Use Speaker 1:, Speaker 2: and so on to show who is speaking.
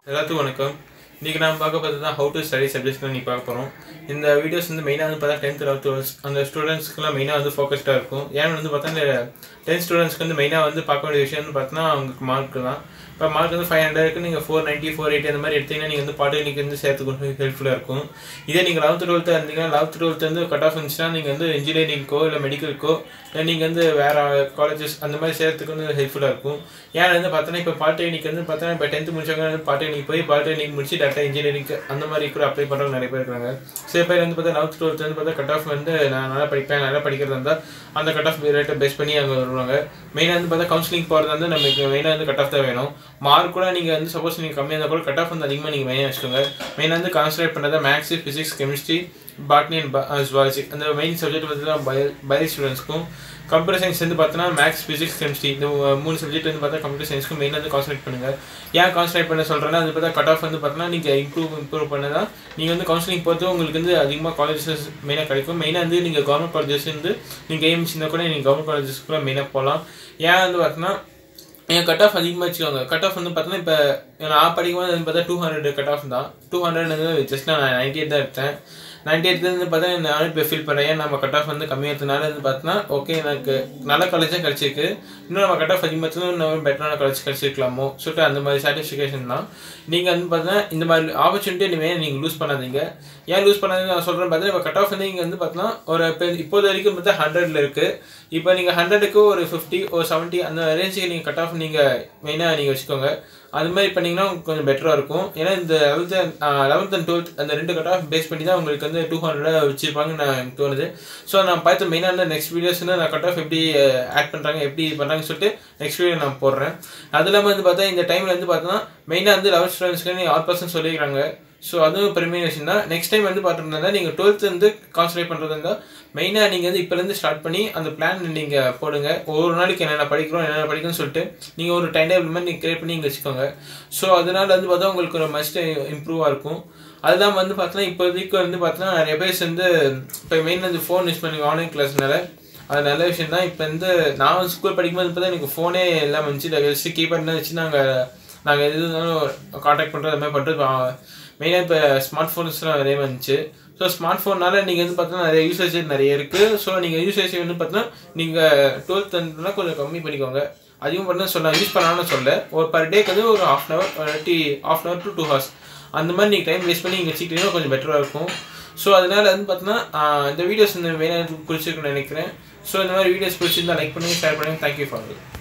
Speaker 1: எல்லாத்துக்கும் வணக்கம் இன்றைக்கி நான் பார்க்க பார்த்தது தான் ஹவு டு ஸ்டடி சப்ஜெக்ட்ஸ் நீ பார்க்க போகிறோம் இந்த வீடியோஸ் வந்து மெயினாக வந்து பார்த்தா டென்த் லெவல்த் டுவெல்த் அந்த ஸ்டூடெண்ட்ஸ்க்குலாம் மெயினாக வந்து ஃபோக்கஸ்டாக இருக்கும் ஏன்னு வந்து பார்த்தா இந்த டென்த் ஸ்டூடெண்ட்ஸ்க்கு வந்து மெயினாக வந்து பார்க்க வேண்டிய விஷயம் வந்து பார்த்தோன்னா அவங்களுக்கு மார்க் தான் இப்போ மார்க் வந்து ஃபைவ் ஹண்ட்ரடுக்கு நீங்கள் ஃபோர் நைன்ட்டி ஃபோர் எயிட்டி அந்த மாதிரி எடுத்தீங்கன்னா நீங்கள் வந்து பாலிடெக்னிக் வந்து சேர்த்துக்கு ஹெல்ப்ஃபுல்லாக இருக்கும் இதே நீங்கள் லெவன்த் டுவெல்த்து இருந்தீங்கன்னா லெவன்த் டுவெல்த் வந்து கட் ஆஃப் இருந்துச்சுன்னா நீங்கள் வந்து இன்ஜினியரிங்க்கோ இல்லை மெடிக்கலுக்கோ இல்லை நீங்கள் வந்து வேறு காலேஜஸ் அந்த மாதிரி சேர்த்துக்கு வந்து ஹெல்ப்ஃபுல்லாக இருக்கும் ஏன்னா வந்து பார்த்தோன்னா இப்போ பாலிடெக்னிக் வந்து பார்த்தோன்னா இப்போ டென்த்து முடிச்சவங்க வந்து பாலிடெக்னிக் போய் பாலிடெக்னிக் முடிச்சு டேட்டா இன்ஜினியரிங் அந்த மாதிரி கூட அப்ளை பண்ணுறவங்க நிறைய பேர் இருக்காங்க சில பேர் வந்து பார்த்தா லெவன்த் டுவெல்த் வந்து பார்த்தா கட் ஆஃப் வந்து நான் நல்லா படிப்பேன் நல்லா படிக்கிறதா இருந்தால் அந்த கட் ஆஃப் ரேட்டை பேஸ் பண்ணி அங்கே வருவாங்க மெயினாக வந்து பார்த்தா கவுன்சிலிங் போகிறது வந்து நமக்கு மெயினாக வந்து கட் ஆஃப் தான் வேணும் மார்க் கூட நீங்கள் வந்து சப்போஸ் நீங்கள் கம்மியாக இருந்தால் கூட கட் ஆஃப் வந்து அதிகமாக நீங்கள் மெயினாக வச்சுக்கோங்க மெயினாக வந்து கான்சன்ட்ரேட் பண்ணுறது maths physics chemistry botany and zoology அந்த மெயின் சப்ஜெக்ட் வந்து தான் பயோ பயோ ஸ்டூடெண்ட்ஸ்க்கும் கம்ப்யூட்டர் சயின்ஸ் வந்து பார்த்தோன்னா மேக்ஸ் ஃபிசிக்ஸ் கெமிஸ்ட்ரி இந்த மூணு சப்ஜெக்ட் வந்து பார்த்தா கம்ப்யூட்டர் சயின்ஸ்க்கு மெயினாக வந்து கான்சன்ட்ரேட் பண்ணுங்கள் ஏன் கான்சன்ட்ரேட் பண்ண சொல்கிறேன்னா அது பார்த்தா கட் ஆஃப் வந்து பார்த்தோன்னா நீங்கள் இம்ப்ரூவ் இம்ப்ரூவ் பண்ண தான் நீங்கள் வந்து கவுன்சிலிங் பொறுத்து உங்களுக்கு வந்து அதிகமாக காலேஜஸ் மெயினாக கிடைக்கும் மெயினாக வந்து நீங்கள் கவர்மெண்ட் காலேஜஸ் வந்து நீங்கள் எய்ம்ஸ் இருந்தால் கூட நீங்கள் கவர்மெண்ட் காலேஜஸ்க்குள்ள மெயினாக போகலாம் ஏன் வந்து பார்த்தோன்னா என் கட் ஆஃப் அதிகமாக வச்சுக்கோங்க கட் ஆஃப் வந்து பார்த்தோன்னா இப்போ நான் படிக்கும்போது வந்து பார்த்தா டூ ஹண்ட்ரட் கட் ஆஃப் தான் டூ ஹண்ட்ரட் ஜஸ்ட் நான் நைன்டி எயிட் தான் எடுத்தேன் நைன்டி எயிட் வந்து பார்த்தா நானும் இப்போ ஃபீல் பண்ணுறேன் ஏன் நம்ம கட் ஆஃப் வந்து கம்மியாக இருந்தனால வந்து பார்த்தோன்னா ஓகே எனக்கு நல்ல காலேஜ் தான் கிடச்சிருக்கு இன்னும் நம்ம கட் ஆஃப் அதிகமாக இன்னும் பெட்டரான காலேஜ் கிடச்சிருக்கலாமோ சொல்லிட்டு அந்த மாதிரி சாட்டிஸ்ஃபிகேஷன் தான் நீங்கள் வந்து பார்த்தீங்கன்னா இந்த மாதிரி ஆப்பர்ச்சுனிட்டி இனிமேல் நீங்கள் லூஸ் பண்ணாதீங்க ஏன் லூஸ் பண்ணாதீங்க நான் சொல்கிறேன் பார்த்தீங்கன்னா இப்போ கட் ஆஃப் வந்து நீங்கள் வந்து பார்த்தீங்கன்னா ஒரு இப்போ இப்போது வரைக்கும் பார்த்தா ஹண்ட்ரடில் இருக்குது இப்போ நீங்கள் ஹண்ட்ரடுக்கு ஒரு ஃபிஃப்டி ஒரு செவன்ட்டி அந்த ரேஞ்சுக்கு நீங்கள் கட் ஆஃப் நீங்கள் மெயினாக நீங்கள் வச்சுக்கோங்க அது மாதிரி பண்ணிங்கன்னா கொஞ்சம் பெட்டராக இருக்கும் ஏன்னா இந்த லெவல்த்து லெவன்த் அண்ட் டுவெல்த் அந்த ரெண்டு கட் ஆஃப் பேஸ் பண்ணி தான் உங்களுக்கு வந்து டூ ஹண்ட்ரடாக வச்சுருப்பாங்கன்னு நான் எனக்கு தோணுது ஸோ நான் பார்த்து மெயினாக நெக்ஸ்ட் வீடியோஸ் வந்து நான் கட் ஆஃப் எப்படி ஆட் பண்ணுறாங்க எப்படி பண்ணுறாங்கன்னு சொல்லிட்டு நெக்ஸ்ட் வீடியோ நான் போடுறேன் அது இல்லாமல் வந்து பார்த்தா இந்த டைமில் வந்து பார்த்தோன்னா மெயினாக வந்து லெவன்த் ஸ்டூடெண்ட்ஸ்க்கு நீங்கள் ஆல் பர்சன்ட் சொல்லியிருக்காங்க ஸோ அதுவும் பெருமையான விஷயம் தான் நெக்ஸ்ட் டைம் வந்து பார்த்துருந்தா நீங்கள் டுவெல்த்து வந்து கான்சன்ட்ரேட் பண்ணுறது இருந்தால் மெயினாக நீங்கள் வந்து இப்போலேருந்து ஸ்டார்ட் பண்ணி அந்த பிளான் நீங்கள் போடுங்க ஒவ்வொரு நாளைக்கு என்னென்ன படிக்கிறோம் என்னென்ன படிக்கணும்னு சொல்லிட்டு நீங்கள் ஒரு டைம் டேபிள் மாதிரி நீங்கள் கிரியேட் பண்ணி இங்கே வச்சுக்கோங்க ஸோ அதனால வந்து பார்த்தா உங்களுக்கு ஒரு மஸ்ட் இம்ப்ரூவாக இருக்கும் அதுதான் வந்து பார்த்தோன்னா இப்போதைக்கு வந்து பார்த்தோன்னா நிறைய பேர் வந்து இப்போ மெயின் வந்து ஃபோன் யூஸ் பண்ணி ஆன்லைன் கிளாஸ்னால அது நல்ல விஷயம் தான் இப்போ வந்து நான் ஸ்கூல் படிக்கும்போது இப்போ தான் எனக்கு ஃபோனே எல்லாம் வந்துச்சு ஜஸ்ட்டு கீபேட் வச்சு நாங்கள் நாங்கள் எது இருந்தாலும் காண்டாக்ட் பண்ணுறது அது மாதிரி பண்ணுறது மெயினாக இப்போ ஸ்மார்ட் ஃபோன்ஸ்லாம் நிறைய வந்துச்சு ஸோ ஸ்மார்ட் ஃபோனால் நீங்கள் வந்து பார்த்தீங்கன்னா நிறைய யூசேஜ் நிறைய இருக்குது ஸோ நீங்கள் யூசேஜ் வந்து பார்த்தீங்கன்னா நீங்கள் டுவெல்த் வந்துனா கொஞ்சம் கம்மி பண்ணிக்கோங்க அதிகம் பண்ண சொல்ல யூஸ் பண்ணாலும் சொல்ல ஒரு பர் டேக்கு வந்து ஒரு ஹாஃப் அன் ஹவர் இல்லாட்டி half an hour to two hours அந்த மாதிரி நீங்கள் டைம் வேஸ்ட் பண்ணி நீங்கள் வச்சுக்கிட்டீங்கன்னா கொஞ்சம் பெட்டராக இருக்கும் ஸோ அதனால் வந்து பார்த்தீங்கன்னா இந்த வீடியோஸ் இந்த மெயினாக பிடிச்சிருக்குன்னு நினைக்கிறேன் ஸோ இந்த மாதிரி வீடியோஸ் பிடிச்சிருந்தா லைக் பண்ணுங்கள் ஷேர் பண்ணுங்கள் தேங்க்யூ ஃபார்